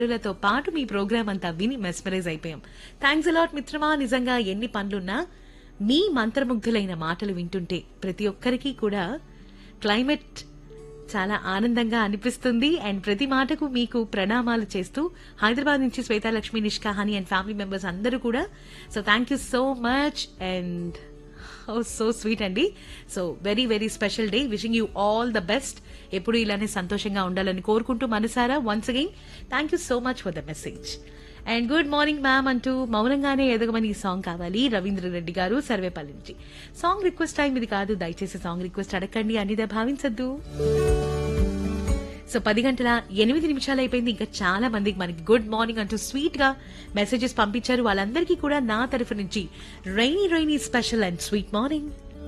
తో పాటు మీ ప్రోగ్రామ్ అంతా విని మెస్మరైజ్ అయిపోయాం థ్యాంక్స్ అలాట్ మిత్రమా నిజంగా ఎన్ని పనులున్నా మీ మంత్రముగ్ధులైన మాటలు వింటుంటే ప్రతి ఒక్కరికి కూడా క్లైమేట్ చాలా ఆనందంగా అనిపిస్తుంది అండ్ ప్రతి మాటకు మీకు ప్రణామాలు చేస్తూ హైదరాబాద్ నుంచి శ్వేతాలక్ష్మి నిష్కాహాని అండ్ ఫ్యామిలీ మెంబర్స్ అందరూ కూడా so thank you so much and oh so sweet అండి so very very special day wishing you all the best ఎప్పుడు ఇలానే సంతోషంగా ఉండాలని కోరుకుంటూ మనసారా once again thank you so much for the message and good morning ma'am అంటూ మౌనంగానే ఎదగమని ఈ సాంగ్ కావాలి రవీంద్ర రెడ్డి గారు సర్వేపల్లి నుంచి సాంగ్ రిక్వెస్ట్ టైం ఇది కాదు దయచేసి సాంగ్ రిక్వెస్ట్ అడగండి అనిదా భావించద్దు సో పది గంటల ఎనిమిది నిమిషాలు అయిపోయింది ఇంకా చాలా మందికి మనకి గుడ్ మార్నింగ్ అంటూ స్వీట్ గా మెసేజెస్ పంపించారు వాళ్ళందరికీ కూడా నా తరఫు నుంచి rainy rainy special and sweet morning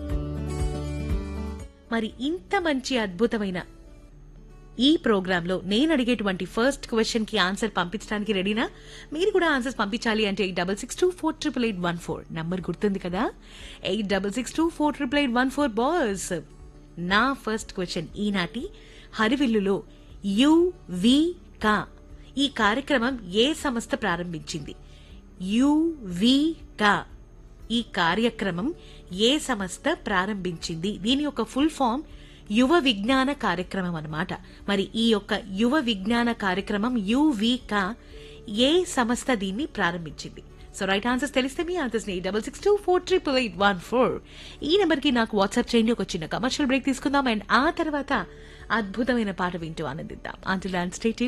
మరి ఇంత మంచి అద్భుతమైన ఈ ప్రోగ్రామ్ లో నేను అడిగేటువంటి ఫస్ట్ క్వశ్చన్ కి ఆన్సర్ పంపించడానికి రెడీనా మీరు కూడా ఆన్సర్స్ పంపించాలి అంటే eight double six two four triple eight one four number గుర్తుంది కదా eight double six two four triple eight one four boss నా ఫస్ట్ క్వశ్చన్ ఈనాటి హరివిల్లులో యువిక ఈ కార్యక్రమం ఏ సంస్థ ప్రారంభించింది యువిక ఈ కార్యక్రమం ఏ సంస్థ ప్రారంభించింది దీని యొక్క ఫుల్ ఫామ్ యువ విజ్ఞాన కార్యక్రమం అన్నమాట మరి ఈ యొక్క యువ విజ్ఞాన కార్యక్రమం యువిక ఏ సంస్థ దీన్ని ప్రారంభించింది సో రైట్ ఆన్సర్స్ తెలిస్తే మీ ఆన్సర్స్ ని double six two four triple eight one four ఈ నెంబర్ కి నాకు వాట్సాప్ చేయండి ఒక చిన్న కమర్షియల్ బ్రేక్ తీసుకుందాం అండ్ ఆ తర్వాత అద్భుతమైన పాట వింటూ ఆనందిద్దాం అంటుల్ అండ్ స్టేట్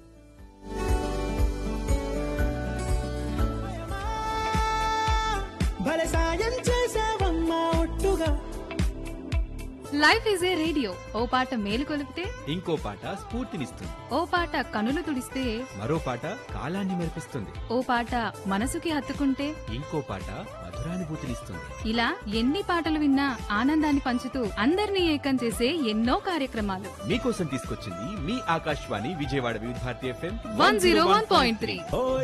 భలే సాయం చేసావమ్మా ఒట్టుగా లైఫ్ ఈజ్ ఏ రేడియో ఓ పాట మేలు కొలిపితే ఇంకో పాట స్ఫూర్తినిస్తుంది ఓ పాట కనులు తుడిస్తే మరో పాట కాలాన్ని మెరిపిస్తుంది ఓ పాట మనసుకి హత్తుకుంటే ఇంకో పాట మధురానుభూతినిస్తుంది ఇలా ఎన్ని పాటలు విన్నా ఆనందాన్ని పంచుతూ అందరినీ ఏకం చేసే ఎన్నో కార్యక్రమాలు మీకోసం తీసుకొచ్చింది మీ Akashvani Vijayawada Vividh Bharati FM one zero one point three ఓ